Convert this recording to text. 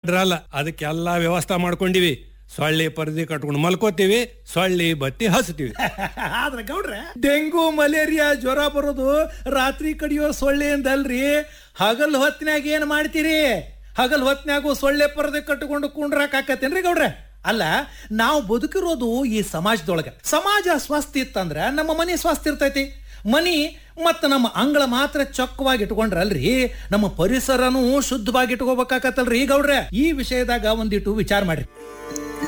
ದಡ್ರಲ್ಲ ಅದಕ್ಕೆಲ್ಲಾ ವ್ಯವಸ್ಥೆ ಮಾಡ್ಕೊಂಡಿವಿ ಸೊಳ್ಳಿ ಪರದಿ ಕಟ್ಕೊಂಡು ಮಲ್ಕೋತೀವಿ ಸೊಳ್ಳಿ ಬತ್ತಿ ಹಚ್ತೀವಿ ಆದ್ರೆ ಗೌಡ್ರೆ ಡೆಂಗು ಮಲೇರಿಯಾ ಜ್ವರ ಬರೋದು ರಾತ್ರಿ ಕಡಿಯೋ ಸೊಳ್ಳೆಯಿಂದಲ್ರಿ ಹಗಲ್ ಹೊತ್ನ್ಯಾಗ ಏನ್ ಮಾಡ್ತೀರಿ ಹಗಲ್ ಹೊತ್ನ್ಯಾಗು ಸೊಳ್ಳೆ ಪರದೆ ಕಟ್ಟಿಕೊಂಡು ಕುಂಡ್ರಾಕ್ ಆಕತ್ತೇನ್ರಿ ಗೌಡ್ರೆ ಅಲ್ಲ ನಾವು ಬದುಕಿರೋದು ಈ ಸಮಾಜದೊಳಗ ಸಮಾಜ ಸ್ವಸ್ಥ ಇತ್ತಂದ್ರ ನಮ್ಮ ಮನೆ ಸ್ವಸ್ಥ ಇರ್ತೈತಿ ಮನಿ ಮತ್ತ ನಮ್ಮ ಅಂಗಳ ಮಾತ್ರ ಚೊಕ್ಕವಾಗಿ ಇಟ್ಕೊಂಡ್ರಲ್ರಿ ನಮ್ಮ ಪರಿಸರನೂ ಶುದ್ಧವಾಗಿ ಇಟ್ಕೋಬೇಕಾಕತ್ತಲ್ರಿ ಗೌಡ್ರೆ ಈ ವಿಷಯದಾಗ ಒಂದಿಟ್ಟು ವಿಚಾರ ಮಾಡ್ರಿ